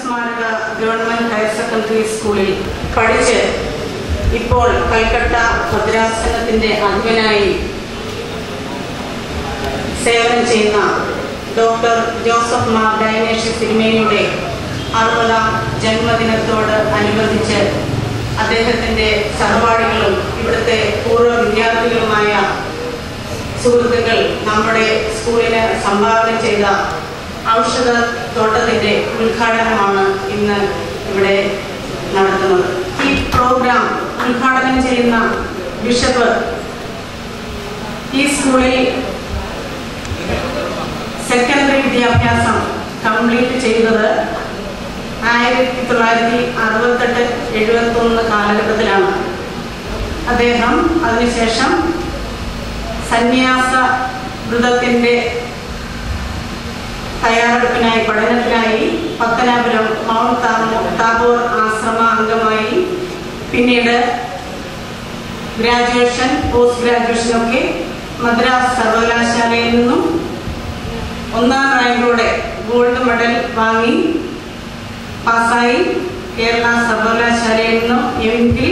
സ്മാരക government higher secondary സ്കൂളിൽ പഠിച്ച് ഇപ്പോൾ കൽക്കട്ട ഭദ്രാസനത്തിന്റെ അധിപനായി സേവനം ചെയ്യുന്ന ഡോക്ടർ ജോസഫ് മാർ ഡയനേഷ് തിരുമേനിയുടെ അറുപതാം ജന്മദിനത്തോട് അനുബന്ധിച്ച് അദ്ദേഹത്തിൻ്റെ സഹപാഠികളും ഇവിടുത്തെ പൂർവ്വ വിദ്യാർത്ഥികളുമായ സുഹൃത്തുക്കൾ നമ്മുടെ സ്കൂളിന് സംഭാവന ചെയ്ത ഔഷധ തോട്ടത്തിൻ്റെ ഉദ്ഘാടനമാണ് ഇന്ന് ഇവിടെ നടത്തുന്നത് ഈ പ്രോഗ്രാം ഉദ്ഘാടനം ചെയ്യുന്ന ബിഷപ്പ് ഈ സ്കൂളിൽ സെക്കൻഡറി വിദ്യാഭ്യാസം കംപ്ലീറ്റ് ചെയ്തത് ആയിരത്തി തൊള്ളായിരത്തി അറുപത്തെട്ട് എഴുപത്തൊന്ന് കാലഘട്ടത്തിലാണ് അദ്ദേഹം അതിനുശേഷം സന്യാസ വൃതത്തിൻ്റെ തയ്യാറെടുപ്പിനായി പഠനത്തിനായി പത്തനാപുരം മൗണ്ട് താമോ താബോർ ആശ്രമ അംഗമായി പിന്നീട് ഗ്രാജുവേഷൻ പോസ്റ്റ് ഗ്രാജുവേഷനൊക്കെ മദ്രാസ് സർവകലാശാലയിൽ നിന്നും ഒന്നാം റാങ്കോടെ ഗോൾഡ് മെഡൽ വാങ്ങി പാസ്സായി കേരള സർവകലാശാലയിൽ നിന്നും M Phil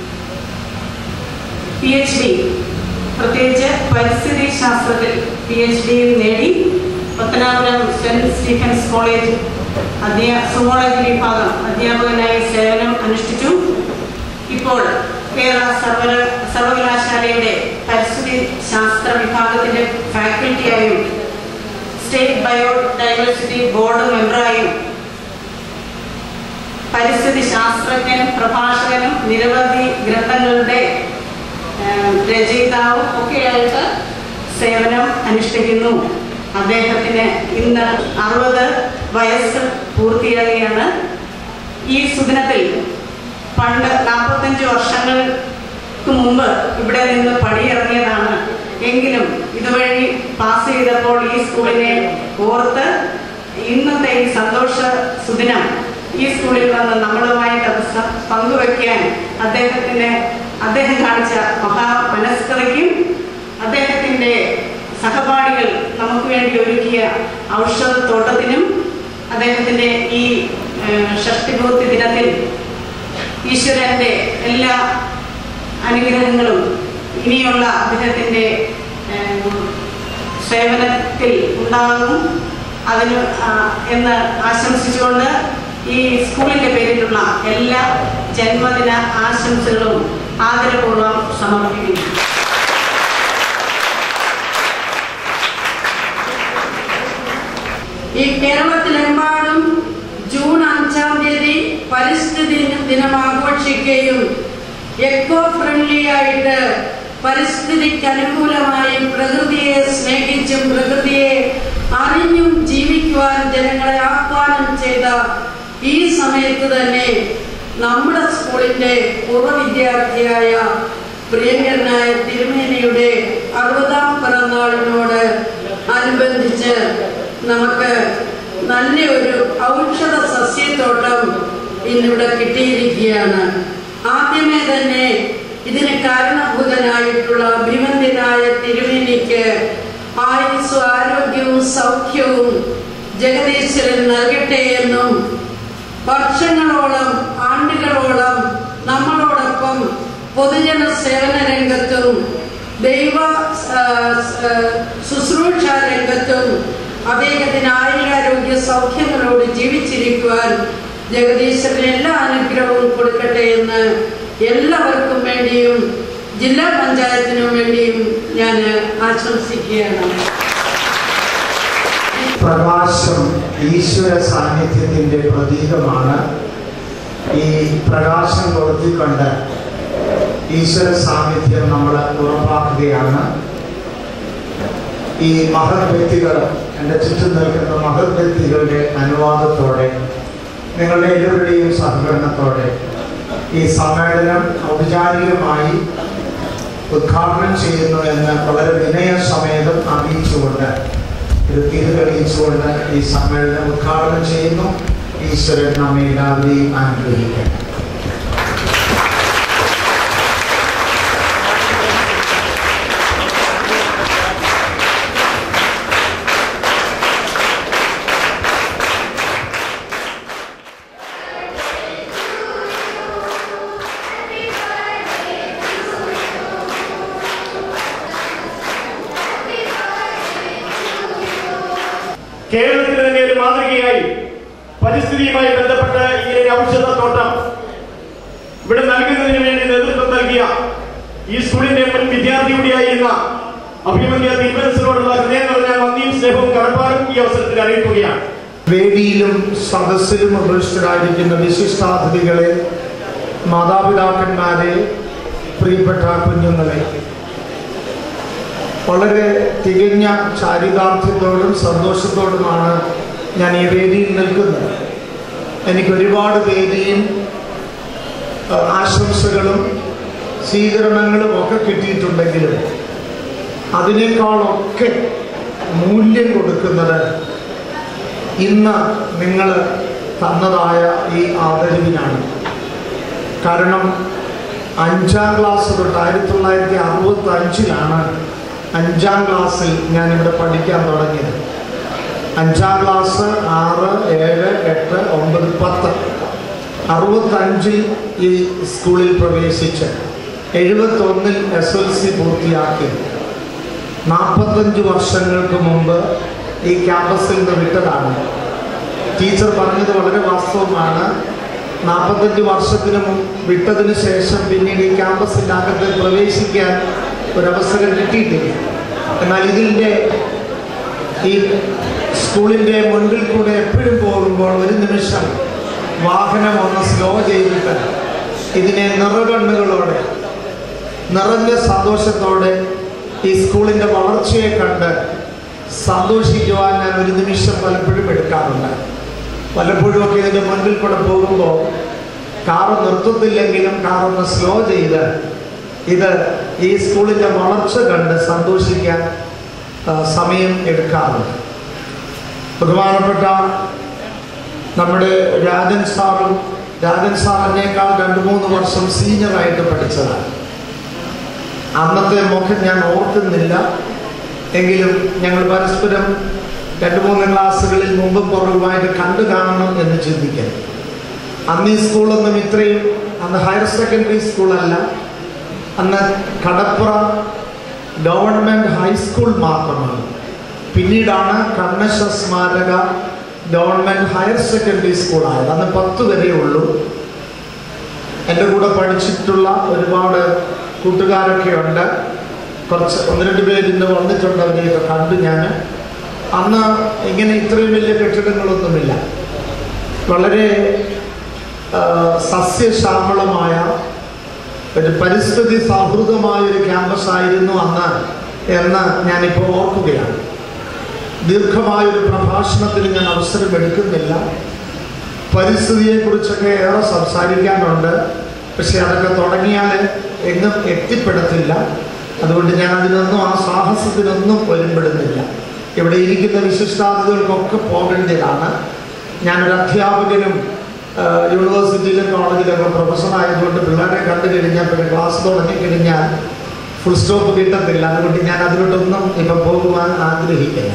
P H D പ്രത്യേകിച്ച് പരിസ്ഥിതി ശാസ്ത്രത്തിൽ പി എച്ച് ഡി നേടി പത്തനാപുരം സെന്റ് സ്റ്റീഫൻസ് കോളേജ് അധ്യാ സുവോളജി വിഭാഗം അധ്യാപകനായി സേവനം അനുഷ്ഠിച്ചു ഇപ്പോൾ കേരള സർവ സർവകലാശാലയുടെ പരിസ്ഥിതി ശാസ്ത്ര വിഭാഗത്തിന്റെ ഫാക്കൽറ്റിയായും സ്റ്റേറ്റ് ബയോഡൈവേഴ്സിറ്റി ബോർഡ് മെമ്പറായും പരിസ്ഥിതി ശാസ്ത്രജ്ഞനും പ്രഭാഷകനും നിരവധി ഗ്രന്ഥങ്ങളുടെ ഏഹ്, രചയിതാവും ഒക്കെയായിട്ട് സേവനം അനുഷ്ഠിക്കുന്നു അദ്ദേഹത്തിന് ഇന്ന് അറുപത് വയസ്സ് പൂർത്തിയാകുകയാണ് ഈ സുദിനത്തിൽ പണ്ട് നാൽപ്പത്തഞ്ച് വർഷങ്ങൾക്ക് മുമ്പ് ഇവിടെ നിന്ന് പടിയിറങ്ങിയതാണ് എങ്കിലും ഇതുവഴി പാസ് ചെയ്തപ്പോൾ ഈ സ്കൂളിനെ ഓർത്ത് ഇന്നത്തെ ഈ സന്തോഷ സുദിനം ഈ സ്കൂളിൽ വന്ന് നമ്മളുമായിട്ട് അത് സ- പങ്കുവെക്കാൻ അദ്ദേഹത്തിന് അദ്ദേഹം കാണിച്ച മഹാ മനസ്കതയ്ക്കും അദ്ദേഹത്തിൻ്റെ സഹപാഠികൾ നമുക്ക് വേണ്ടി ഒരുക്കിയ ഔഷധത്തോട്ടത്തിനും അദ്ദേഹത്തിൻ്റെ ഈ ഏഹ്, ഷഷ്ടിപൂർത്തി ദിനത്തിൽ ഈശ്വരന്റെ എല്ലാ അനുഗ്രഹങ്ങളും ഇനിയുള്ള അദ്ദേഹത്തിൻ്റെ ഏഹ്, സേവനത്തിൽ ഉണ്ടാകും അതിന് ആ, എന്ന് ആശംസിച്ചുകൊണ്ട് ഈ സ്കൂളിൻ്റെ പേരിലുള്ള എല്ലാ ജന്മദിന ആശംസകളും ആദരപൂർവ്വം സമർപ്പിക്കുന്നു ഈ കേരളത്തിലെമ്പാടും ജൂൺ അഞ്ചാം തീയതി പരിസ്ഥിതി ദിനം ആഘോഷിക്കുകയും എക്കോ ഫ്രണ്ട്ലി ആയിട്ട് പരിസ്ഥിതിക്ക് അനുകൂലമായി പ്രകൃതിയെ സ്നേഹിച്ചും പ്രകൃതിയെ അറിഞ്ഞും ജീവിക്കുവാൻ ജനങ്ങളെ ആഹ്വാനം ചെയ്ത ഈ സമയത്ത് തന്നെ നമ്മുടെ സ്കൂളിന്റെ പൂർവ്വ വിദ്യാർത്ഥിയായ പ്രിയങ്കരനായ തിരുമേനിയുടെ അറുപതാം പിറന്നാളിനോട് അനുബന്ധിച്ച് നമുക്ക് നല്ല ഒരു ഔഷധ സസ്യത്തോട്ടം ഇന്നിവിടെ കിട്ടിയിരിക്കുകയാണ് ആദ്യമേ തന്നെ ഇതിന് കാരണഭൂതനായിട്ടുള്ള അഭിമന്യനായ തിരുമേനിക്ക് ആയുസ്സും ആരോഗ്യവും സൗഖ്യവും ജഗദീശ്വരൻ നൽകട്ടെ എന്നും വർഷങ്ങളോളം ആണ്ടുകളോളം നമ്മളോടൊപ്പം പൊതുജന സേവന രംഗത്തും ദൈവ ആ, ആ, ശുശ്രൂഷ രംഗത്തും അദ്ദേഹത്തിന് ആയുരാരോഗ്യ സൗഖ്യങ്ങളോട് ജീവിച്ചിരിക്കുവാൻ ജഗദീശ്വരൻ എല്ലാ അനുഗ്രഹവും കൊടുക്കട്ടെ എന്ന് എല്ലാവർക്കും വേണ്ടിയും ജില്ലാ പഞ്ചായത്തിനും വേണ്ടിയും ഞാൻ ആശംസിക്കുകയാണ് പ്രകാശം ഈശ്വര സാന്നിധ്യത്തിന്റെ പ്രതീകമാണ് ഈ പ്രകാശം കൊളുത്തിക്കൊണ്ട് ഈശ്വര സാന്നിധ്യം നമ്മൾ ഉറപ്പാക്കുകയാണ് ഈ മഹത് വ്യക്തികൾ എൻ്റെ ചുറ്റും നിൽക്കുന്ന മഹത് വ്യക്തികളുടെ അനുവാദത്തോടെ നിങ്ങളുടെ എല്ലാവരുടെയും സഹകരണത്തോടെ ഈ സമ്മേളനം ഔപചാരികമായി ഉദ്ഘാടനം ചെയ്യുന്നു എന്ന് വളരെ വിനയസമേതം അറിയിച്ചുകൊണ്ട് ഒരു തിരി തെളിയിച്ചുകൊണ്ട് ഈ സമ്മേളനം ഉദ്ഘാടനം ചെയ്യുന്നു ഈശ്വരൻ നമ്മെ എല്ലാവരെയും അനുഗ്രഹിക്കട്ടെ കേരളത്തിന് തന്നെ ഒരു മാതൃകയായി പരിസ്ഥിതിയുമായി ബന്ധപ്പെട്ട ഈ ഒരു ഔഷധത്തോട്ടം ഇവിടെ നൽകുന്നതിന് വേണ്ടി നേതൃത്വം നൽകിയ ഈ സ്കൂളിന്റെ മുൻ വിദ്യാർത്ഥി കൂടിയായിരുന്ന അഭിമന്യ തിരുവനന്തപുരത്തോടുള്ള ഹൃദയം നിറഞ്ഞ നന്ദിയും സ്നേഹവും കടപ്പാടും ഈ അവസരത്തിൽ അറിയിക്കുകയാണ് വേദിയിലും സദസ്സിലും ഉപരിഷ്ടരായിരിക്കുന്ന വിശിഷ്ടാതിഥികളെ മാതാപിതാക്കന്മാരെ പ്രിയപ്പെട്ട കുഞ്ഞുങ്ങളെ വളരെ തികഞ്ഞ ചാരിതാർത്ഥ്യത്തോടും സന്തോഷത്തോടുമാണ് ഞാൻ ഈ വേദിയിൽ നിൽക്കുന്നത് എനിക്ക് ഒരുപാട് വേദിയും ഏഹ്, ആശംസകളും സ്വീകരണങ്ങളും ഒക്കെ കിട്ടിയിട്ടുണ്ടെങ്കിലും അതിനേക്കാളൊക്കെ മൂല്യം കൊടുക്കുന്നത് ഇന്ന് നിങ്ങൾ തന്നതായ ഈ ആദരവിനാണ് കാരണം അഞ്ചാം ക്ലാസ് തൊട്ട് ആയിരത്തി തൊള്ളായിരത്തി അറുപത്തി അഞ്ചിലാണ് അഞ്ചാം ക്ലാസ്സിൽ ഞാനിവിടെ പഠിക്കാൻ തുടങ്ങിയത് അഞ്ചാം ക്ലാസ് ആറ് ഏഴ് എട്ട് ഒമ്പത് പത്ത് അറുപത്തഞ്ചിൽ ഈ സ്കൂളിൽ പ്രവേശിച്ച് എഴുപത്തൊന്നിൽ എസ് എൽ സി പൂർത്തിയാക്കി നാൽപ്പത്തഞ്ച് വർഷങ്ങൾക്ക് മുമ്പ് ഈ ക്യാമ്പസിൽ നിന്ന് വിട്ടതാണ് ടീച്ചർ പറഞ്ഞത് വളരെ വാസ്തവമാണ് നാൽപ്പത്തഞ്ച് വർഷത്തിന് മുമ്പ് വിട്ടതിന് ശേഷം പിന്നീട് ഈ ക്യാമ്പസിൻ്റെ അകത്ത് പ്രവേശിക്കാൻ ഒരവസരം കിട്ടിയിട്ടില്ല എന്നാൽ ഇതിൻ്റെ ഈ സ്കൂളിൻ്റെ മുൻപിൽ കൂടെ എപ്പോഴും പോകുമ്പോൾ ഒരു നിമിഷം വാഹനം ഒന്ന് സ്ലോ ചെയ്തിട്ട് ഇതിനെ നിറകണ്ണുകളോടെ നിറഞ്ഞ സന്തോഷത്തോടെ ഈ സ്കൂളിൻ്റെ വളർച്ചയെ കണ്ട് സന്തോഷിക്കുവാൻ ഞാൻ ഒരു നിമിഷം പലപ്പോഴും എടുക്കാറുണ്ട് പലപ്പോഴും ഒക്കെ ഇതിൻ്റെ മുൻപിൽ കൂടെ പോകുമ്പോൾ കാറ് നിർത്തത്തില്ലെങ്കിലും കാറൊന്ന് സ്ലോ ചെയ്ത് ഇത് ഈ സ്കൂളിൻ്റെ വളർച്ച കണ്ട് സന്തോഷിക്കാൻ ആ, സമയം എടുക്കാറുണ്ട് ബഹുമാനപ്പെട്ട നമ്മുടെ രാജൻ സാറും രാജൻ സാർ എന്നേക്കാൾ രണ്ട് മൂന്ന് വർഷം സീനിയറായിട്ട് പഠിച്ചതാണ് അന്നത്തെ മുഖം ഞാൻ ഓർക്കുന്നില്ല എങ്കിലും ഞങ്ങൾ പരസ്പരം രണ്ട് മൂന്ന് ക്ലാസ്സുകളിൽ മുമ്പും പുറകുമായിട്ട് കണ്ടു കാണണം എന്ന് ചിന്തിക്കാൻ അന്ന് ഈ സ്കൂളൊന്നും ഇത്രയും അന്ന് ഹയർ സെക്കൻഡറി സ്കൂളല്ല അന്ന് കടപ്പുറ ഗവൺമെൻറ് ഹൈസ്കൂൾ മാത്രമാണ് പിന്നീടാണ് കണ്ണശ സ്മാരക ഗവൺമെൻറ് ഹയർ സെക്കൻഡറി സ്കൂളായത് അന്ന് പത്ത് വരെ ഉള്ളൂ എൻ്റെ കൂടെ പഠിച്ചിട്ടുള്ള ഒരുപാട് കൂട്ടുകാരൊക്കെ ഉണ്ട് കുറച്ച് ഒന്ന് രണ്ട് പേര് ഇന്ന് വന്നിട്ടുണ്ട് അവരെയൊക്കെ കണ്ടു ഞാൻ അന്ന് ഇങ്ങനെ ഇത്രയും വലിയ കെട്ടിടങ്ങളൊന്നുമില്ല വളരെ ആ, സസ്യശ്യാമളമായ ഒരു പരിസ്ഥിതി സൗഹൃദമായ ഒരു ക്യാമ്പസ് ആയിരുന്നു അന്ന് എന്ന് ഞാനിപ്പോൾ ഓർക്കുകയാണ് ദീർഘമായ ഒരു പ്രഭാഷണത്തിന് ഞാൻ അവസരം എടുക്കുന്നില്ല പരിസ്ഥിതിയെക്കുറിച്ചൊക്കെ ഏറെ സംസാരിക്കാനുണ്ട് പക്ഷെ അതൊക്കെ തുടങ്ങിയാൽ എങ്ങും എത്തിപ്പെടത്തില്ല അതുകൊണ്ട് ഞാൻ അതിനൊന്നും ആ സാഹസത്തിനൊന്നും ഒരുമ്പെടുന്നില്ല ഇവിടെ ഇരിക്കുന്ന വിശിഷ്ടാതിഥികൾക്കൊക്കെ പോകേണ്ടതാണ് ഞാനൊരു അധ്യാപകനും ആ, യൂണിവേഴ്സിറ്റിയിലും കോളേജിലൊക്കെ പ്രൊഫസർ ആയതുകൊണ്ട് പിള്ളേരെ കണ്ടു കഴിഞ്ഞാൽ പിന്നെ ക്ലാസ് തുടങ്ങിക്കഴിഞ്ഞാൽ ഫുൾ സ്റ്റോപ്പ് കിട്ടത്തില്ല അതുകൊണ്ട് ഞാൻ അതിലോട്ടൊന്നും ഇപ്പം പോകുവാൻ ആഗ്രഹിക്കുന്നു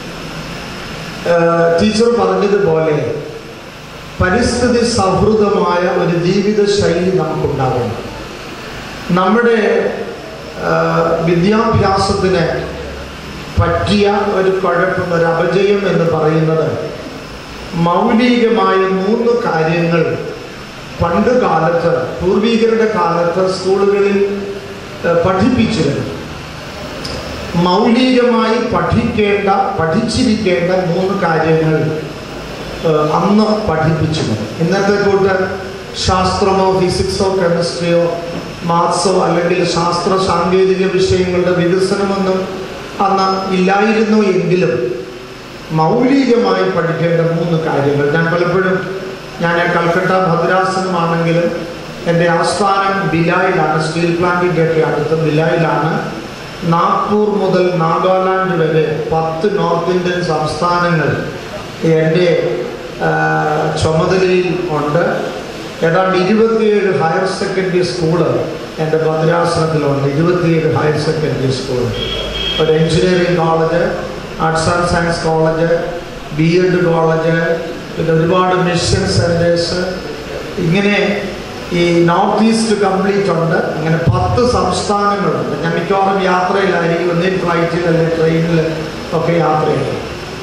ഏഹ് ടീച്ചർ പറഞ്ഞതുപോലെ പരിസ്ഥിതി സൗഹൃദമായ ഒരു ജീവിത ശൈലി നമുക്കുണ്ടാകണം നമ്മുടെ ഏഹ് വിദ്യാഭ്യാസത്തിന് പറ്റിയ ഒരു കുഴപ്പം ഒരു അപജയം എന്ന് പറയുന്നത് മൗലികമായ മൂന്ന് കാര്യങ്ങൾ പണ്ട് കാലത്ത് പൂർവികരുടെ കാലത്ത് സ്കൂളുകളിൽ ഏഹ് പഠിപ്പിച്ചിരുന്നു മൗലികമായി പഠിക്കേണ്ട പഠിച്ചിരിക്കേണ്ട മൂന്ന് കാര്യങ്ങൾ ഏഹ്, അന്ന് പഠിപ്പിച്ചിരുന്നു ഇന്നത്തെ കൂട്ട് ശാസ്ത്രമോ ഫിസിക്സോ കെമിസ്ട്രിയോ മാത്സോ അല്ലെങ്കിൽ ശാസ്ത്ര സാങ്കേതിക വിഷയങ്ങളുടെ വികസനമൊന്നും അന്ന് ഇല്ലായിരുന്നു എങ്കിലും മൗലികമായി പഠിക്കേണ്ട മൂന്ന് കാര്യങ്ങൾ ഞാൻ പലപ്പോഴും ഞാൻ കൽക്കട്ട ഭദ്രാസനമാണെങ്കിലും എൻ്റെ ആസ്ഥാനം ബിലായിലാണ് സ്റ്റീൽ പ്ലാന്റിൻ്റെ ഒക്കെ അടുത്ത് ബിലായിലാണ് നാഗ്പൂർ മുതൽ നാഗാലാൻഡ് വരെ പത്ത് നോർത്ത് ഇന്ത്യൻ സംസ്ഥാനങ്ങൾ എൻ്റെ ആ, ചുമതലയിൽ ഉണ്ട് ഏതാണ്ട് ഇരുപത്തിയേഴ് ഹയർ സെക്കൻഡറി സ്കൂള് എൻ്റെ ഭദ്രാസനത്തിലുണ്ട് ഇരുപത്തിയേഴ് ഹയർ സെക്കൻഡറി സ്കൂൾ ഒരു engineering college arts and science college B Ed college പിന്നെ ഒരുപാട് മിഷൻ സെൻറ്റേഴ്സ് ഇങ്ങനെ ഈ നോർത്ത് ഈസ്റ്റ് കംപ്ലീറ്റ് ഉണ്ട് അങ്ങനെ പത്ത് സംസ്ഥാനങ്ങളുണ്ട് ഞാൻ മിക്കവാറും യാത്രയിലായിരിക്കും ഒന്നേ ഫ്ലൈറ്റിൽ അല്ലെങ്കിൽ ട്രെയിനിൽ ഒക്കെ യാത്ര ചെയ്യും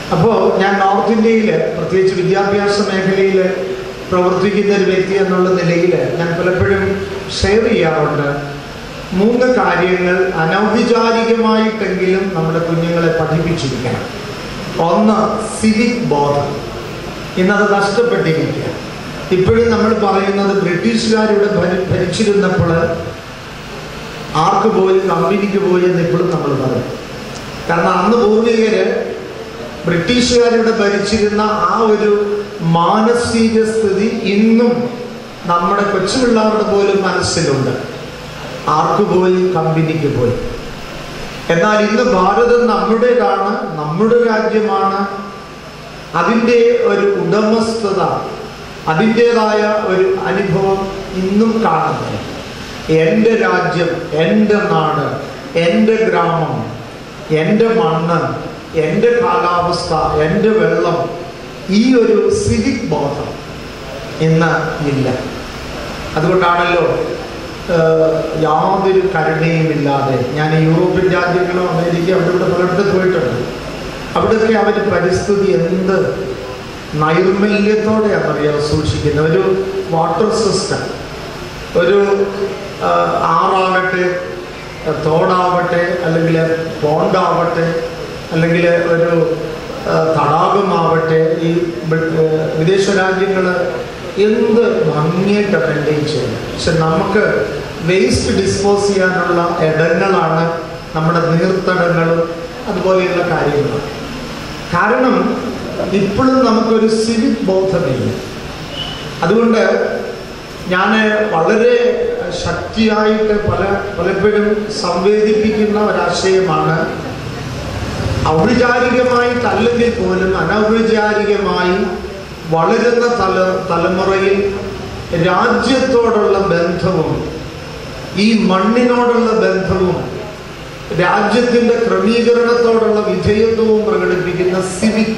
അപ്പോൾ ഞാൻ നോർത്ത് ഇന്ത്യയിൽ പ്രത്യേകിച്ച് വിദ്യാഭ്യാസ മേഖലയിൽ പ്രവർത്തിക്കുന്ന ഒരു വ്യക്തി എന്നുള്ള നിലയിൽ ഞാൻ പലപ്പോഴും ഷെയർ ചെയ്യാറുണ്ട് മൂന്ന് കാര്യങ്ങൾ അനൗപചാരികമായിട്ടെങ്കിലും നമ്മുടെ കുഞ്ഞുങ്ങളെ പഠിപ്പിച്ചിരിക്കണം ഒന്ന് സിവിക് ബോധം ഇന്നത് നഷ്ടപ്പെട്ടിരിക്കുക ഇപ്പോഴും നമ്മൾ പറയുന്നത് ബ്രിട്ടീഷുകാരിവിടെ ഭരി ഭരിച്ചിരുന്നപ്പോൾ ആർക്ക് പോയി കമ്പനിക്ക് പോയി എന്ന് ഇപ്പോഴും നമ്മൾ പറയും കാരണം അന്ന് പൂർവികര് ബ്രിട്ടീഷുകാരിവിടെ ഭരിച്ചിരുന്ന ആ ഒരു മാനസിക സ്ഥിതി ഇന്നും നമ്മുടെ കൊച്ചുപിള്ളാരുടെ പോലും മനസ്സിലുണ്ട് ആർക്ക് പോയി കമ്പനിക്ക് പോയി എന്നാൽ ഇന്ന് ഭാരതം നമ്മുടേതാണ് നമ്മുടെ രാജ്യമാണ് അതിൻ്റെ ഒരു ഉടമസ്ഥത അതിൻ്റെതായ ഒരു അനുഭവം ഇന്നും കാണുന്നത് എൻ്റെ രാജ്യം എൻ്റെ നാട് എൻ്റെ ഗ്രാമം എൻ്റെ മണ്ണ് എൻ്റെ കാലാവസ്ഥ എൻ്റെ വെള്ളം ഈ ഒരു സിവിക് ബോധം ഇന്ന് ഇല്ല അതുകൊണ്ടാണല്ലോ ഏഹ്, യാതൊരു കരുണയും ഇല്ലാതെ ഞാൻ യൂറോപ്യൻ രാജ്യങ്ങളോ അമേരിക്ക അവിടെ ഇവിടെ പലയിടത്ത് പോയിട്ടുണ്ട് അവിടെയൊക്കെ അവർ പരിസ്ഥിതി എന്ത് നൈർമല്യത്തോടെയാണെന്നറിയാം സൂക്ഷിക്കുന്നത് ഒരു വാട്ടർ സിസ്റ്റം ഒരു ആ, ആറാവട്ടെ തോടാവട്ടെ അല്ലെങ്കിൽ പോണ്ടാവട്ടെ അല്ലെങ്കിൽ ഒരു ആ, തടാകമാവട്ടെ ഈ ബ- ഏ, വിദേശ രാജ്യങ്ങൾ എന്ത് ഭംഗിയായിട്ട് മെയിൻറ്റെയിൻ ചെയ്യുന്നത് പക്ഷെ നമുക്ക് വേസ്റ്റ് ഡിസ്പോസ് ചെയ്യാനുള്ള ഇടങ്ങളാണ് നമ്മുടെ നീർത്തടങ്ങളും അതുപോലെയുള്ള കാര്യങ്ങൾ കാരണം ഇപ്പോഴും നമുക്കൊരു സിവിക് ബോധമില്ല അതുകൊണ്ട് ഞാൻ വളരെ ശക്തിയായിട്ട് പല പലപ്പോഴും സംവേദിപ്പിക്കുന്ന ഒരാശയമാണ് ഔപചാരികമായിട്ടല്ലെങ്കിൽ പോലും അനൗപചാരികമായി വളരുന്ന തല തലമുറയിൽ രാജ്യത്തോടുള്ള ബന്ധവും ഈ മണ്ണിനോടുള്ള ബന്ധവും രാജ്യത്തിന്റെ ക്രമീകരണത്തോടുള്ള വിധേയത്വവും പ്രകടിപ്പിക്കുന്ന സിവിക്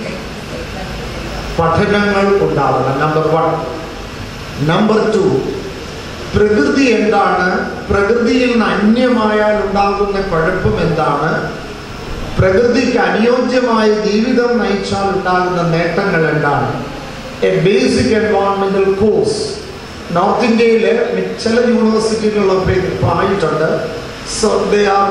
പഠനങ്ങൾ ഉണ്ടാവണം നമ്പർ വൺ നമ്പർ ടു പ്രകൃതി എന്താണ് പ്രകൃതിയിൽ നിന്ന് അന്യമായാൽ ഉണ്ടാകുന്ന കുഴപ്പം എന്താണ് പ്രകൃതിക്ക് അനുയോജ്യമായ ജീവിതം നയിച്ചാൽ ഉണ്ടാകുന്ന നേട്ടങ്ങൾ എന്താണ് എ ബേസിക് എൻവയോൺമെന്റൽ കോഴ്സ് നോർത്ത് ഇന്ത്യയിൽ ചില യൂണിവേഴ്സിറ്റികളിലൊക്കെ ഇപ്പോൾ ആയിട്ടുണ്ട് so they are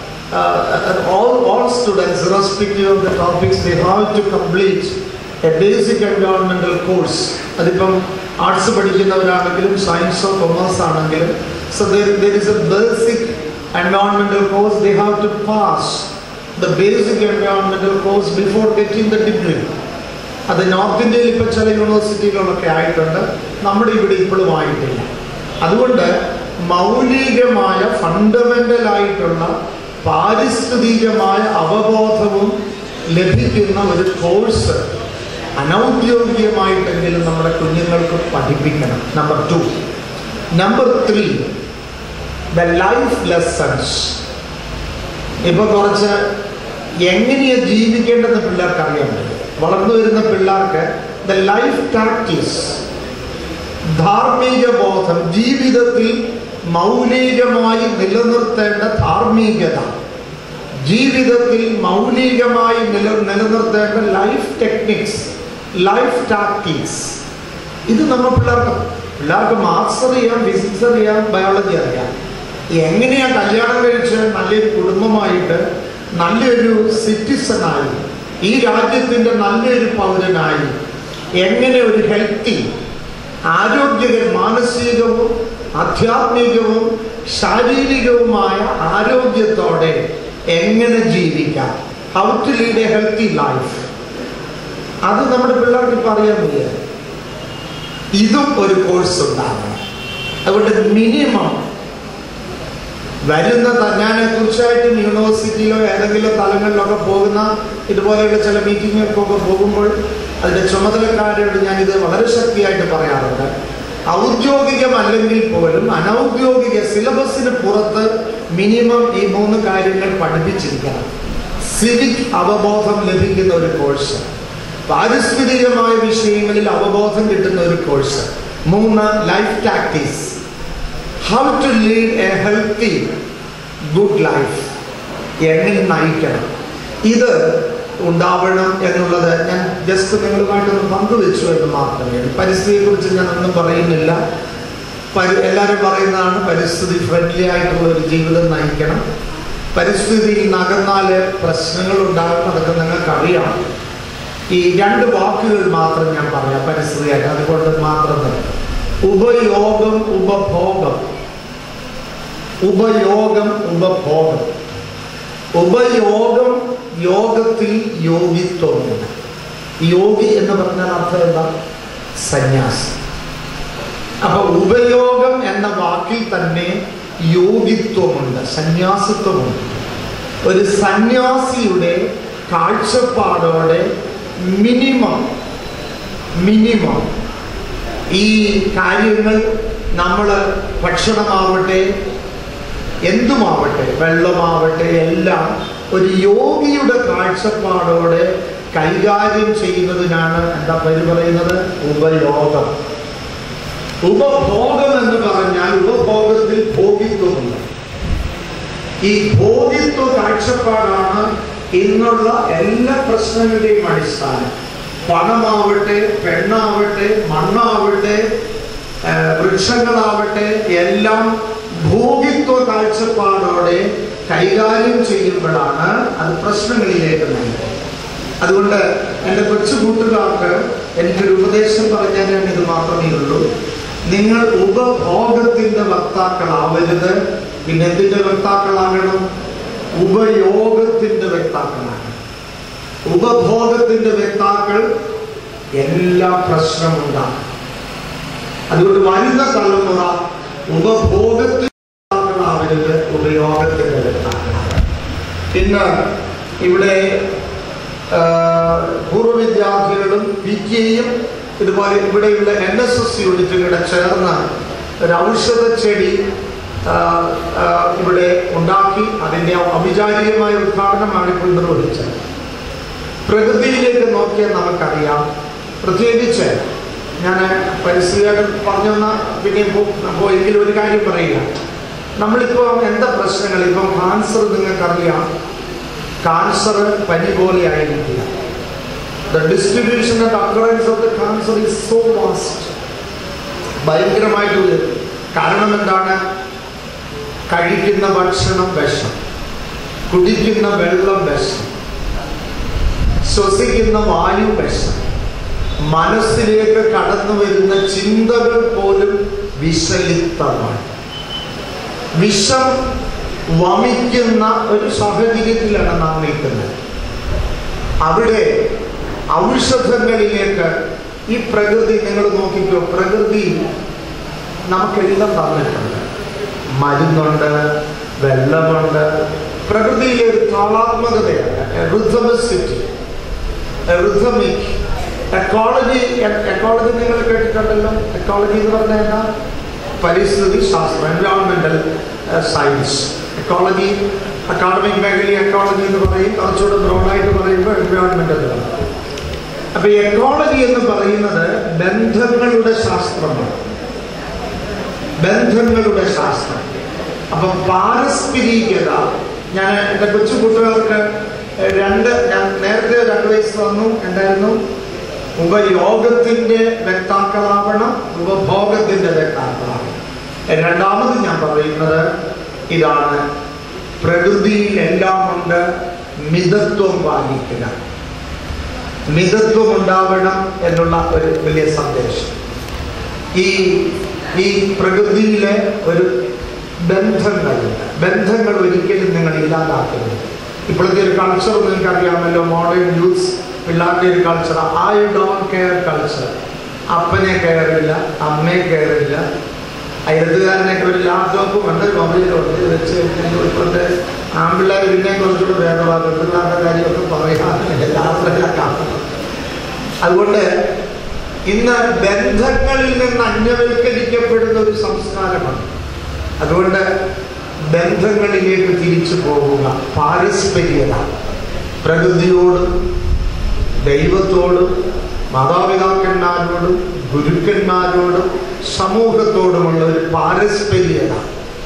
all all students irrespective of the topics they have to complete a basic environmental course അതിപ്പം ആർട്സ് പഠിക്കുന്നവരാണെങ്കിലും സയൻസോ കൊമേഴ്സ് ആണെങ്കിലും so there is a basic environmental course they have to pass the basic environmental course before getting the degree അത് north ഇന്ത്യയിൽ ഇപ്പോൾ ചില യൂണിവേഴ്സിറ്റികളിലൊക്കെ ആയിട്ടുണ്ട് നമ്മുടെ ഇവിടെ ഇപ്പോഴും ആയിട്ടില്ല അതുകൊണ്ട് മൗലികമായ ഫണ്ടമെന്റൽ ആയിട്ടുള്ള പാരിസ്ഥിതികമായ അവബോധവും ലഭിക്കുന്ന ഒരു കോഴ്സ് അനൗദ്യോഗികമായിട്ടെങ്കിലും നമ്മുടെ കുഞ്ഞുങ്ങൾക്ക് പഠിപ്പിക്കണം number two number three the life lessons ഇപ്പൊ കുറച്ച് എങ്ങനെയാ ജീവിക്കേണ്ടതെന്ന് പിള്ളേർക്ക് അറിയാൻ പറ്റും വളർന്നു വരുന്ന പിള്ളേർക്ക് ദ ലൈഫ് പ്രാക്ടീസ് ധാർമ്മിക ബോധം ജീവിതത്തിൽ മൗലികമായി നിലനിർത്തേണ്ട ധാർമ്മികത ജീവിതത്തിൽ മൗലികമായി നില നിലനിർത്തേണ്ട ലൈഫ് ടെക്നിക്സ് ലൈഫ് ടാക്ടിക്സ് ഇത് നമ്മൾ പിള്ളേർക്ക് പിള്ളേർക്ക് മാത്സ് അറിയാം ഫിസിക്സ് അറിയാം ബയോളജി അറിയാം എങ്ങനെയാ കല്യാണം കഴിച്ച് നല്ലൊരു കുടുംബമായിട്ട് നല്ലൊരു സിറ്റിസണായി ഈ രാജ്യത്തിൻ്റെ നല്ലൊരു പൗരനായി എങ്ങനെ ഒരു ഹെൽത്തി ആരോഗ്യകര മാനസികവും ആധ്യാത്മികവും ശാരീരികവുമായ ആരോഗ്യത്തോടെ എങ്ങനെ ജീവിക്കാം how to lead a healthy life അത് നമ്മുടെ പിള്ളേർക്ക് ഇപ്പം അറിയാൻ വയ്യ ഇതും ഒരു കോഴ്സ് ഉണ്ടാകണം അതുകൊണ്ട് മിനിമം വരുന്ന ത- ഞാൻ തീർച്ചയായിട്ടും യൂണിവേഴ്സിറ്റിയിലോ ഏതെങ്കിലും തലങ്ങളിലൊക്കെ പോകുന്ന ഇതുപോലെയുള്ള ചില മീറ്റിങ്ങുകൾക്കൊക്കെ പോകുമ്പോൾ അതിൻ്റെ ചുമതലക്കാരോട് ഞാൻ ഇത് വളരെ ശക്തിയായിട്ട് പറയാറുണ്ട് ഔദ്യോഗികമല്ലെങ്കിൽ പോലും അനൗദ്യോഗിക സിലബസിന് പുറത്ത് മിനിമം ഈ മൂന്ന് കാര്യങ്ങൾ പഠിപ്പിച്ചിരിക്കണം സിവിക് അവബോധം ലഭിക്കുന്ന ഒരു കോഴ്സ് പാരിസ്ഥിതികമായ വിഷയങ്ങളിൽ അവബോധം കിട്ടുന്ന ഒരു കോഴ്സ് മൂന്ന് life tactics how to lead a healthy good life എങ്ങനെ നയിക്കണം ഇത് ഉണ്ടാവണം എന്നുള്ളത് ഞാൻ ജസ്റ്റ് നിങ്ങളുമായിട്ടൊന്ന് പങ്കുവെച്ചു എന്ന് മാത്രമേ ഉള്ളൂ. പരിസ്ഥിതിയെക്കുറിച്ച് ഞാൻ ഒന്നും പറയുന്നില്ല പരി- എല്ലാവരും പറയുന്നതാണ് പരിസ്ഥിതി ഫ്രണ്ട്ലി ആയിട്ടുള്ള ഒരു ജീവിതം നയിക്കണം പരിസ്ഥിതിയിൽ നകന്നാൽ പ്രശ്നങ്ങൾ ഉണ്ടാകും അതൊക്കെ നിങ്ങൾക്കറിയാം ഈ രണ്ട് വാക്കുകൾ മാത്രം ഞാൻ പറയാം പരിസ്ഥിതിയായിട്ട് അതുകൊണ്ട് മാത്രം നിർത്താം. ഉപയോഗം ഉപഭോഗം ഉപയോഗം ഉപഭോഗം ഉപയോഗം യോഗത്തിൽ യോഗിത്വമുണ്ട് യോഗി എന്ന് പറഞ്ഞാൽ അർത്ഥം എന്താ സന്യാസി അപ്പൊ ഉപയോഗം എന്ന വാക്കിൽ തന്നെ യോഗിത്വമുണ്ട് സന്യാസിത്വമുണ്ട് ഒരു സന്യാസിയുടെ കാഴ്ചപ്പാടോടെ മിനിമം മിനിമം ഈ കാര്യങ്ങൾ നമ്മൾ ഭക്ഷണമാവട്ടെ എന്തുമാവട്ടെ വെള്ളമാവട്ടെ എല്ലാം ഒരു യോഗിയുടെ കാഴ്ചപ്പാടോടെ കൈകാര്യം ചെയ്യുന്നതിനാണ് എന്താ പേര് പറയുന്നത് ഉപയോഗം ഉപഭോഗം എന്ന് പറഞ്ഞാൽ ഉപഭോഗത്തിൽ ഭോഗിത്വമുണ്ട് ഈ ഭോഗിത്വ കാഴ്ചപ്പാടാണ് ഇന്നുള്ള എല്ലാ പ്രശ്നങ്ങളുടെയും അടിസ്ഥാനം പണമാവട്ടെ പെണ്ണാവട്ടെ മണ്ണാവട്ടെ ആ, വൃക്ഷങ്ങളാവട്ടെ എല്ലാം ഭോഗിത്വ കാഴ്ചപ്പാടോടെ കൈകാര്യം ചെയ്യുമ്പോഴാണ് അത് പ്രശ്നങ്ങളിലേക്ക് നയിക്കുന്നത് അതുകൊണ്ട് എൻ്റെ കൊച്ചു കൂട്ടുകാർക്ക് എനിക്കൊരു ഉപദേശം പറഞ്ഞാൽ ഞാൻ ഇത് മാത്രമേ ഉള്ളൂ നിങ്ങൾ ഉപഭോഗത്തിന്റെ വക്താക്കളാവരുത് പിന്നെ എന്തിന്റെ വക്താക്കളാകണം ഉപയോഗത്തിന്റെ വക്താക്കളാകണം ഉപഭോഗത്തിന്റെ വ്യക്താക്കൾ എല്ലാ പ്രശ്നമുണ്ടാകും അതുകൊണ്ട് വരുന്ന തലമുറ ഉപഭോഗത്തിന്റെ വ്യക്താക്കളാവരുത് ഉപയോഗത്തിന്റെ വ്യക്താക്കളാകണം ഇന്ന് ഇവിടെ ആ, പൂർവ്വ വിദ്യാർത്ഥികളും പി കെയും ഇതുപോലെ ഇവിടെയുള്ള എൻ എസ് എസ് യൂണിറ്റും കൂടെ ചേർന്ന് ഒരു ഔഷധ ചെടി ആ, ആ, ഇവിടെ ഉണ്ടാക്കി അതിൻ്റെ അവിചാരികമായ ഉദ്ഘാടനമാണ് ഇപ്പോൾ നിർവഹിച്ചത് പ്രകൃതിയിലേക്ക് നോക്കിയാൽ നമുക്കറിയാം പ്രത്യേകിച്ച് ഞാൻ പരിസ്ഥിതിയായിട്ട് പറഞ്ഞെന്ന പിന്നെ പോയെങ്കിലും ഒരു കാര്യം പറയുക നമ്മളിപ്പോൾ എന്താ പ്രശ്നങ്ങൾ ഇപ്പം കാൻസർ നിങ്ങൾക്കറിയാം കാൻസർ പനി പോലെ ആയിരിക്കില്ല the distribution and occurrence of the cancer is so vast ഭയങ്കരമായിട്ട് ഉയരും. കാരണം എന്താണ് കഴിക്കുന്ന ഭക്ഷണം വിഷം കുടിക്കുന്ന വെള്ളം വിഷം ശ്വസിക്കുന്ന വായു വിഷം മനസ്സിലേക്ക് കടന്നു വരുന്ന ചിന്തകൾ പോലും വിഷലിപ്തമാണ് വിഷം വമിക്കുന്ന ഒരു സാഹചര്യത്തിലാണ് നാം നിൽക്കുന്നത് അവിടെ ഔഷധങ്ങളിലേക്ക് ഈ പ്രകൃതി നിങ്ങൾ നോക്കിക്കോ പ്രകൃതി നമുക്കെല്ലാം തന്നിട്ടുണ്ട് മരുന്നുണ്ട് വെള്ളമുണ്ട് പ്രകൃതിയിലെ ഒരു താളാത്മകതയാണ് ഋതമിസിറ്റി ഋതമിക് എക്കോളജി എക്കോളജി നിങ്ങൾ കേട്ടിട്ടുണ്ടല്ലോ എക്കോളജി എന്ന് പറഞ്ഞാൽ എന്താ പരിസ്ഥിതി ശാസ്ത്രം എൻവയോൺമെന്റൽ സയൻസ് എക്കോളജി അക്കാഡമിക് മേഖല എക്കോളജി എന്ന് പറയും കുറച്ചുകൂടെ ബ്രോഡായിട്ട് പറയുമ്പോൾ എൻവയോൺമെന്റൽ അപ്പൊ എക്കോളജി എന്ന് പറയുന്നത് ബന്ധങ്ങളുടെ ശാസ്ത്രമാണ് ബന്ധങ്ങളുടെ ശാസ്ത്രം അപ്പം പാരസ്പരികത ഞാൻ എൻ്റെ കൊച്ചു കൂട്ടുകാർക്ക് രണ്ട് ഞാൻ നേരത്തെ ഒരു അഡ്വൈസ് തന്നു എന്തായിരുന്നു ഉപയോഗത്തിന്റെ വ്യക്താക്കളാവണം ഉപഭോഗത്തിന്റെ വ്യക്താക്കളാവണം രണ്ടാമത് ഞാൻ പറയുന്നത് ഇതാണ് പ്രകൃതിയിൽ എല്ലാം ഉണ്ട് മിതത്വം പാലിക്കുക മിതത്വം ഉണ്ടാവണം എന്നുള്ള ഒരു വലിയ സന്ദേശം ഈ ഈ പ്രകൃതിയിലെ ഒരു ബന്ധങ്ങളുണ്ട് ബന്ധങ്ങൾ ഒരിക്കലും നിങ്ങൾ ഇല്ലാതാക്കരുത് ഇപ്പോഴത്തെ ഒരു കൾച്ചർ നിങ്ങൾക്ക് അറിയാമല്ലോ മോഡേൺ യൂത്ത്സ് പിള്ളേരുടെ ഒരു culture I don't care culture അപ്പനെ കയറില്ല അമ്മയെ കയറില്ല എഴുത്തുകാരനൊക്കെ ഒരു ലാപ്ടോപ്പും ഉണ്ട് മൊബൈലും ഉണ്ട് ഇത് വെച്ച് കഴിഞ്ഞാൽ ഇപ്പോഴത്തെ ആൺപിള്ളേർ പിന്നെ കുറച്ചുകൂടെ ഭേദമാണ് പെൺപിള്ളേരുടെ കാര്യമൊക്കെ പറയാൻ യാത്രയിലൊക്കെ അതുകൊണ്ട് ഇന്ന് ബന്ധങ്ങളിൽ നിന്ന് അന്യവൽക്കരിക്കപ്പെടുന്ന ഒരു സംസ്കാരമാണ് അതുകൊണ്ട് ബന്ധങ്ങളിലേക്ക് തിരിച്ചു പോകുക പാരസ്പര്യത പ്രകൃതിയോടും ദൈവത്തോടും മാതാപിതാക്കന്മാരോടും ഗുരുക്കന്മാരോടും സമൂഹത്തോടുമുള്ള ഒരു പാരസ്പര്യത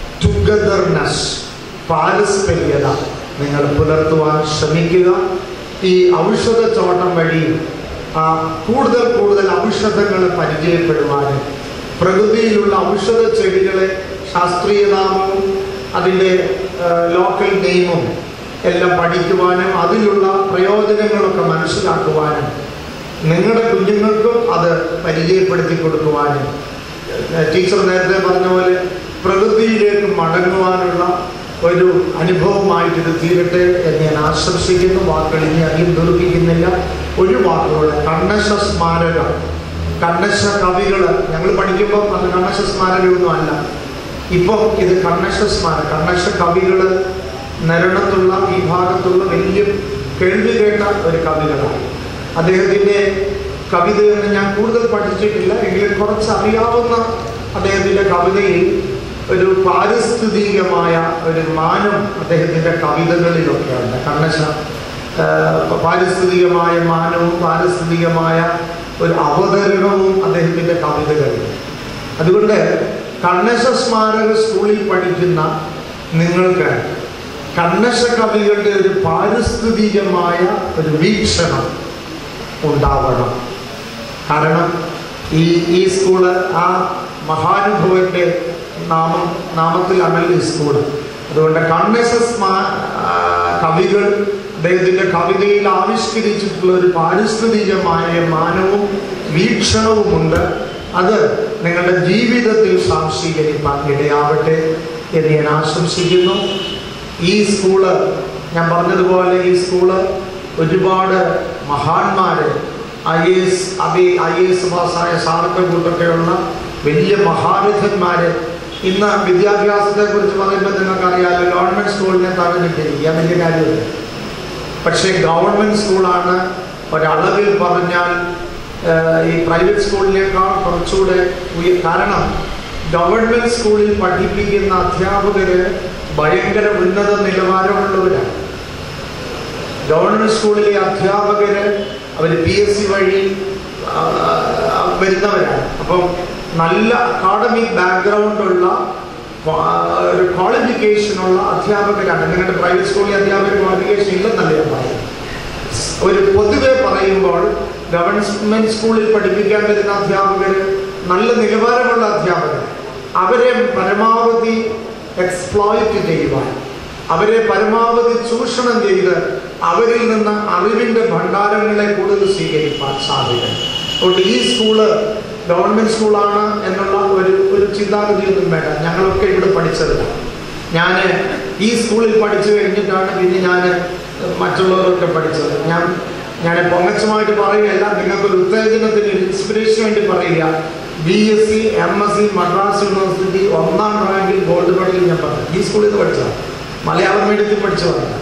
ടുഗദർനെസ് പാരസ്പര്യത നിങ്ങൾ പുലർത്തുവാൻ ശ്രമിക്കുക ഈ ഔഷധത്തോട്ടം വഴി ആ, കൂടുതൽ കൂടുതൽ ഔഷധങ്ങൾ പരിചയപ്പെടുവാനും പ്രകൃതിയിലുള്ള ഔഷധ ചെടികളെ ശാസ്ത്രീയ നാമവും അതിൻ്റെ ലോക്കൽ നെയിമും എല്ലാം പഠിക്കുവാനും അതിലുള്ള പ്രയോജനങ്ങളൊക്കെ മനസ്സിലാക്കുവാനും നിങ്ങളുടെ കുഞ്ഞുങ്ങൾക്കും അത് പരിചയപ്പെടുത്തി കൊടുക്കുവാനും ഏഹ് ടീച്ചർ നേരത്തെ പറഞ്ഞ പോലെ പ്രകൃതിയിലേക്ക് മടങ്ങുവാനുള്ള ഒരു അനുഭവമായിട്ട് ഇത് തീരട്ടെ എന്ന് ഞാൻ ആശംസിക്കുന്നു വാക്കുകൾ ഇനി അധികം ദീർഘിക്കുന്നില്ല ഒരു വാക്കുകൾ കണ്ണശ സ്മാരകം കണ്ണശ കവികൾ ഞങ്ങൾ പഠിക്കുമ്പോൾ അത് കണ്ണശ സ്മാരകമൊന്നും അല്ല ഇപ്പം ഇത് കണ്ണശ സ്മാരകം കണ്ണശ കവികൾ നരണത്തുള്ള ഈ ഭാഗത്തുള്ള വലിയ കേൾവി കേട്ട ഒരു കവികളാണ് അദ്ദേഹത്തിൻ്റെ കവിതയൊന്നും ഞാൻ കൂടുതൽ പഠിച്ചിട്ടില്ല എങ്കിലും കുറച്ച് അറിയാവുന്ന അദ്ദേഹത്തിൻ്റെ കവിതയിൽ ഒരു പാരിസ്ഥിതികമായ ഒരു മാനം അദ്ദേഹത്തിൻ്റെ കവിതകളിലൊക്കെ ഉണ്ട് കണ്ണശ ആ, പാരിസ്ഥിതികമായ മാനവും പാരിസ്ഥിതികമായ ഒരു അവതരണവും അദ്ദേഹത്തിൻ്റെ കവിതകളിൽ അതുകൊണ്ട് കണ്ണശ സ്മാരക സ്കൂളിൽ പഠിക്കുന്ന നിങ്ങൾക്ക് കണ്ണശ കവികളുടെ ഒരു പാരിസ്ഥിതികമായ ഒരു വീക്ഷണം ഉണ്ടാവണം കാരണം ഈ ഈ സ്കൂള് ആ മഹാനുഭവന്റെ നാമം നാമത്തിലാണല്ലോ ഈ സ്കൂള് അതുകൊണ്ട് കണ്ണശ സ്മാ ആ, കവികൾ അദ്ദേഹത്തിന്റെ കവിതയിൽ ആവിഷ്കരിച്ചിട്ടുള്ള ഒരു പാരിസ്ഥിതികമായ മാനവും വീക്ഷണവുമുണ്ട് അത് നിങ്ങളുടെ ജീവിതത്തിൽ സാംശീകരിക്കാൻ ഇടയാവട്ടെ എന്ന് ഞാൻ ആശംസിക്കുന്നു ഈ സ്കൂള് ഞാൻ പറഞ്ഞതുപോലെ ഈ സ്കൂള് ഒരുപാട് മഹാന്മാര് ഐ എസ് അബി ഐ എസ് പാസ്സായ സാറൊക്കെ കൂട്ടൊക്കെയുള്ള വലിയ മഹാരഥന്മാര് ഇന്ന് വിദ്യാഭ്യാസത്തെ കുറിച്ച് പറയുമ്പോൾ നിങ്ങൾക്കറിയാലോ ഗവൺമെന്റ് സ്കൂളിനെ തകർന്നിട്ടിരിക്കുക വലിയ കാര്യമില്ല പക്ഷേ ഗവൺമെന്റ് സ്കൂളാണ് ഒരളവിൽ പറഞ്ഞാൽ ഏഹ്, ഈ പ്രൈവറ്റ് സ്കൂളിനേക്കാൾ കുറച്ചുകൂടെ ഉയ കാരണം ഗവൺമെന്റ് സ്കൂളിൽ പഠിപ്പിക്കുന്ന അധ്യാപകര് ഭയങ്കര ഉന്നത നിലവാരമുള്ളവരാണ് ഗവൺമെന്റ് സ്കൂളിലെ അധ്യാപകര് അവർ പി എസ് സി വഴി ആ, ആ, വരുന്നവരാണ് അപ്പം നല്ല അക്കാഡമിക് ബാക്ക്ഗ്രൗണ്ട് ഉള്ള ആ, ഒരു ക്വാളിഫിക്കേഷനുള്ള അധ്യാപകരാണ് നിങ്ങളുടെ പ്രൈവറ്റ് സ്കൂളിലെ അധ്യാപകർ ക്വാളിഫിക്കേഷൻ ഇല്ലെന്നല്ല ഞാൻ പറയുന്നത് ഒരു പൊതുവെ പറയുമ്പോൾ ഗവൺമെന്റ് സ്കൂളിൽ പഠിപ്പിക്കാൻ വരുന്ന അധ്യാപകർ നല്ല നിലവാരമുള്ള അധ്യാപകർ അവരെ പരമാവധി എക്സ്പ്ലോയിറ്റ് ചെയ്യുവാൻ അവരെ പരമാവധി ചൂഷണം ചെയ്ത് അവരിൽ നിന്ന് അറിവിന്റെ ഭണ്ഡാരങ്ങളെ കൂടുതൽ സ്വീകരിക്കാൻ സാധ്യത അതുകൊണ്ട് ഈ സ്കൂള് ഗവൺമെന്റ് സ്കൂളാണ് എന്നുള്ള ഒരു ഒരു ചിന്താഗതിയൊന്നും വേണ്ട ഞങ്ങളൊക്കെ ഇവിടെ പഠിച്ചതല്ല ഞാൻ ഈ സ്കൂളിൽ പഠിച്ചു കഴിഞ്ഞിട്ടാണ് പിന്നെ ഞാൻ മറ്റുള്ളവരൊക്കെ പഠിച്ചത് ഞാൻ ഞാൻ പൊങ്ങച്ചമായിട്ട് പറയുകയല്ല നിങ്ങൾക്കൊരു ഉത്തേജനത്തിന് ഒരു ഇൻസ്പിറേഷൻ വേണ്ടി പറയുക B S C M S C Madras university ഒന്നാം റാങ്കിൽ ഗോൾഡ് മെഡൽ ഞാൻ പറഞ്ഞു ഈ സ്കൂളിൽ നിന്ന് പഠിച്ചതാണ് മലയാളം മീഡിയത്തിൽ പഠിച്ചതാണ്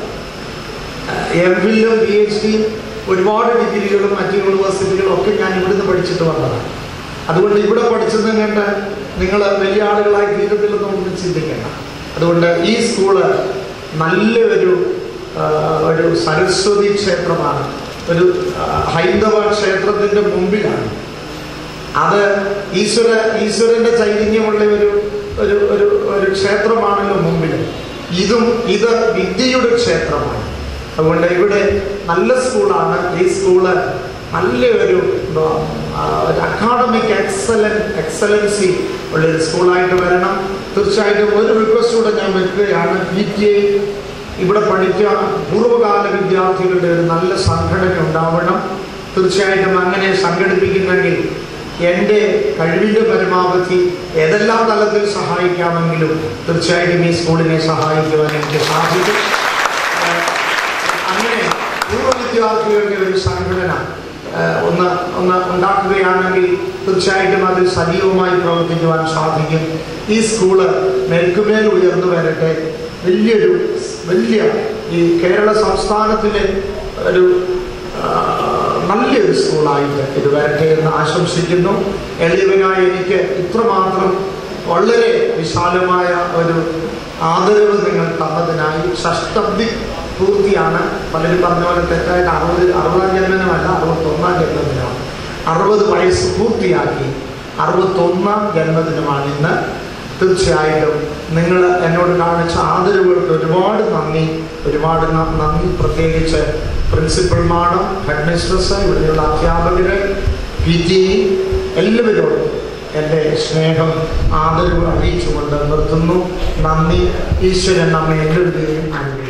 എം ഫില്ലും പി എച്ച് ഡിയും ഒരുപാട് ഡിഗ്രികളും മറ്റ് യൂണിവേഴ്സിറ്റികളും ഒക്കെ ഞാൻ ഇവിടുന്ന് പഠിച്ചിട്ട് വന്നതാണ് അതുകൊണ്ട് ഇവിടെ പഠിച്ചത് കണ്ട് നിങ്ങൾ വലിയ ആളുകളായി തീരത്തില്ലെന്ന് ഒന്നും ചിന്തിക്കേണ്ട അതുകൊണ്ട് ഈ സ്കൂള് നല്ലൊരു ആ, ഒരു സരസ്വതി ക്ഷേത്രമാണ് ഒരു ആ, ഹൈന്ദവ ക്ഷേത്രത്തിന്റെ മുമ്പിലാണ് അത് ഈശ്വര ഈശ്വരന്റെ ചൈതന്യമുള്ള ഒരു ഒരു ഒരു ഒരു ക്ഷേത്രമാണല്ലോ മുമ്പിൽ ഇതും ഇത് വിദ്യയുടെ ക്ഷേത്രമാണ് അതുകൊണ്ട് ഇവിടെ നല്ല സ്കൂളാണ് ഈ സ്കൂള് നല്ലൊരു ആ, ഒരു അക്കാഡമിക് എക്സലൻ എക്സലൻസി ഉള്ളൊരു സ്കൂളായിട്ട് വരണം തീർച്ചയായിട്ടും ഒരു റിക്വസ്റ്റ് കൂടെ ഞാൻ വെക്കുകയാണ് പി ടി എ ഇവിടെ പഠിച്ച പൂർവ്വകാല വിദ്യാർത്ഥികളുടെ ഒരു നല്ല സംഘടന ഉണ്ടാവണം തീർച്ചയായിട്ടും അങ്ങനെ സംഘടിപ്പിക്കുന്നെങ്കിൽ എൻ്റെ കഴിവിൻ്റെ പരമാവധി ഏതെല്ലാം തലത്തിൽ സഹായിക്കാമെങ്കിലും തീർച്ചയായിട്ടും ഈ സ്കൂളിനെ സഹായിക്കുവാൻ എനിക്ക് സാധിക്കും ഏഹ് അങ്ങനെ പൂർവ്വ വിദ്യാർത്ഥികളുടെ ഒരു സംഘടന ഏഹ് ഒന്ന് ഒന്ന് ഉണ്ടാക്കുകയാണെങ്കിൽ തീർച്ചയായിട്ടും അതിൽ സജീവമായി പ്രവർത്തിക്കുവാൻ സാധിക്കും ഈ സ്കൂള് മേൽക്കുമേൽ ഉയർന്നു വരട്ടെ വലിയൊരു വലിയ ഈ കേരള സംസ്ഥാനത്തിലെ ഒരു ആ, നല്ലൊരു സ്കൂളായിട്ട് ഇത് വരട്ടെ എന്ന് ആശംസിക്കുന്നു എളിയവനായ എനിക്ക് ഇത്രമാത്രം വളരെ വിശാലമായ ഒരു ആദരവ് നിങ്ങൾ തന്നതിനായി ഷഷ്ടബ്ദി പൂർത്തിയാണ് പലരും പറഞ്ഞ പോലെ തെറ്റായിട്ട് അറുപത് അറുപതാം ജന്മനമല്ല അറുപത്തൊന്നാം ജന്മദിനമാണ് അറുപത് വയസ്സ് പൂർത്തിയാക്കി അറുപത്തൊന്നാം ജന്മദിനമാണ് ഇന്ന് തീർച്ചയായിട്ടും നിങ്ങൾ എന്നോട് കാണിച്ച ആദരവുകൾക്ക് ഒരുപാട് നന്ദി ഒരുപാട് ന- നന്ദി പ്രത്യേകിച്ച് പ്രിൻസിപ്പൽ മാഡം ഹെഡ് മിസ്ട്രസ് ഇവിടെയുള്ള അധ്യാപകർ പി ടി എല്ലാവരോടും എൻ്റെ സ്നേഹം ആദരവ് അറിയിച്ചുകൊണ്ട് നിർത്തുന്നു നന്ദി ഈശ്വരൻ നമ്മെ എല്ലാവരുടെയും അനുഗ്രഹിക്കട്ടെ